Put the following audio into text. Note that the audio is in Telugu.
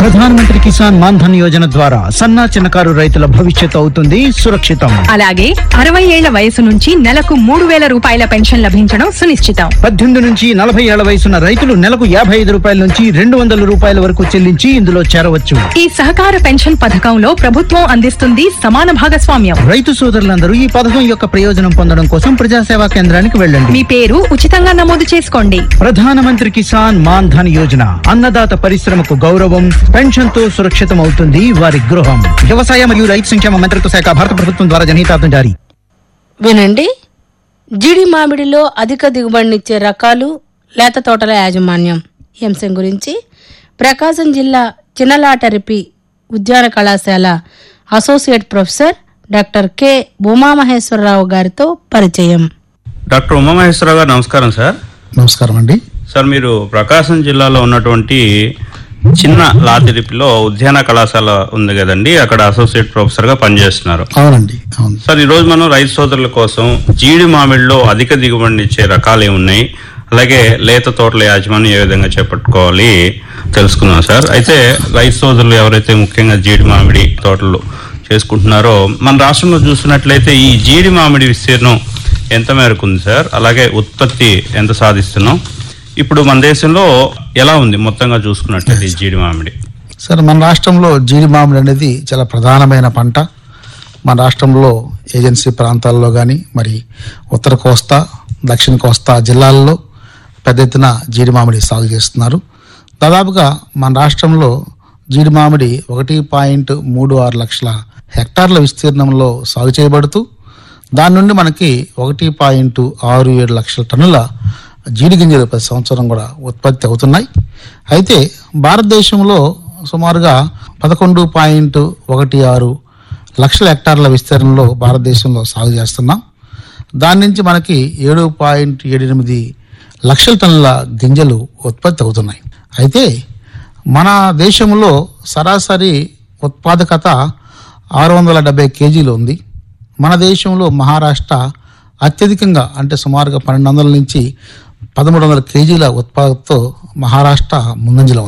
ప్రధానమంత్రి కిసాన్ మాన్ ధన్ యోజన ద్వారా సన్నా చిన్నకారు రైతుల భవిష్యత్తు అవుతుంది సురక్షితం అలాగే అరవై ఏళ్ల వయసు నుంచి నెలకు మూడు వేల రూపాయల పెన్షన్ లభించడం సునిశ్చితం పద్దెనిమిది నుంచి నలభై ఏళ్ల వయసున్న రైతులు నెలకు యాభై ఐదు రూపాయల నుంచి రెండు వందల రూపాయల వరకు చెల్లించి ఇందులో చేరవచ్చు ఈ సహకార పెన్షన్ పథకంలో ప్రభుత్వం అందిస్తుంది సమాన భాగస్వామ్యం రైతు సోదరులందరూ ఈ పథకం యొక్క ప్రయోజనం పొందడం కోసం ప్రజాసేవా కేంద్రానికి వెళ్ళండి మీ పేరు ఉచితంగా నమోదు చేసుకోండి ప్రధానమంత్రి కిసాన్ మాన్ ధన్ యోజన అన్నదాత పరిశ్రమకు గౌరవం పెన్షన్ తో సురక్షితం అవుతుంది వారి గృహం వ్యవసాయ మరియు రైతు సంక్షేమ మంత్రిత్వ శాఖ భారత ప్రభుత్వం ద్వారా జనహితార్థం జారీ వినండి జీడి మామిడిలో అధిక దిగుబడినిచ్చే రకాలు లేత తోటల యాజమాన్యం ఈ అంశం గురించి ప్రకాశం జిల్లా చిన్నలాటరిపి ఉద్యాన కళాశాల associate professor doctor K Umamaheswararao గారితో పరిచయం డాక్టర్ ఉమామహేశ్వరరావు గారు నమస్కారం సార్ నమస్కారం అండి సార్ మీరు ప్రకాశం జిల్లాలో ఉన్నటువంటి చిన్న లాతిరిపిలో ఉద్యాన కళాశాల ఉంది కదండి అక్కడ అసోసియేట్ ప్రొఫెసర్ గా పనిచేస్తున్నారు అవునండి అవును సార్ ఈ రోజు మనం రైతు సోదరుల కోసం జీడి మామిడిలో అధిక దిగుబడిని ఇచ్చే రకాలు ఏమున్నాయి అలాగే లేత తోటల యాజమాన్యం ఏ విధంగా చేపట్టుకోవాలి తెలుసుకుందాం సార్ అయితే రైతు సోదరులు ఎవరైతే ముఖ్యంగా జీడి మామిడి తోటలు చేసుకుంటున్నారో మన రాష్ట్రంలో చూసినట్లయితే ఈ జీడి మామిడి విస్తీర్ణం ఎంత మేరకు ఉంది సార్ అలాగే ఉత్పత్తి ఎంత సాధిస్తున్నాం ఇప్పుడు మన దేశంలో ఎలా ఉంది మొత్తంగా చూసుకున్నట్లయితే ఈ జీడి మామిడి సార్ మన రాష్ట్రంలో జీడి మామిడి అనేది చాలా ప్రధానమైన పంట మన రాష్ట్రంలో ఏజెన్సీ ప్రాంతాల్లో కానీ మరి ఉత్తర కోస్తా దక్షిణ కోస్తా జిల్లాల్లో పెద్ద ఎత్తున జీడి మామిడి సాగు చేస్తున్నారు దాదాపుగా మన రాష్ట్రంలో జీడి మామిడి ఒకటి పాయింట్ మూడు ఆరు లక్షల హెక్టార్ల విస్తీర్ణంలో సాగు చేయబడుతూ దాని నుండి మనకి ఒకటి పాయింట్ ఆరు ఏడు లక్షల టన్నుల జీడి గింజలు ప్రతి సంవత్సరం కూడా ఉత్పత్తి అవుతున్నాయి అయితే భారతదేశంలో సుమారుగా పదకొండు పాయింట్ ఒకటి ఆరు లక్షల హెక్టార్ల విస్తీర్ణంలో భారతదేశంలో సాగు చేస్తున్నాం దాని నుంచి మనకి ఏడు పాయింట్ ఏడు ఎనిమిది లక్షల టన్నుల గింజలు ఉత్పత్తి అవుతున్నాయి అయితే మన దేశంలో సరాసరి ఉత్పాదకత ఆరు వందల డెబ్బై కేజీలు ఉంది మన దేశంలో మహారాష్ట్ర అత్యధికంగా అంటే సుమారుగా పన్నెండు వందల నుంచి పదమూడు వందల కేజీల ఉత్పాదకతో మహారాష్ట్ర ముందంజలో ఉంది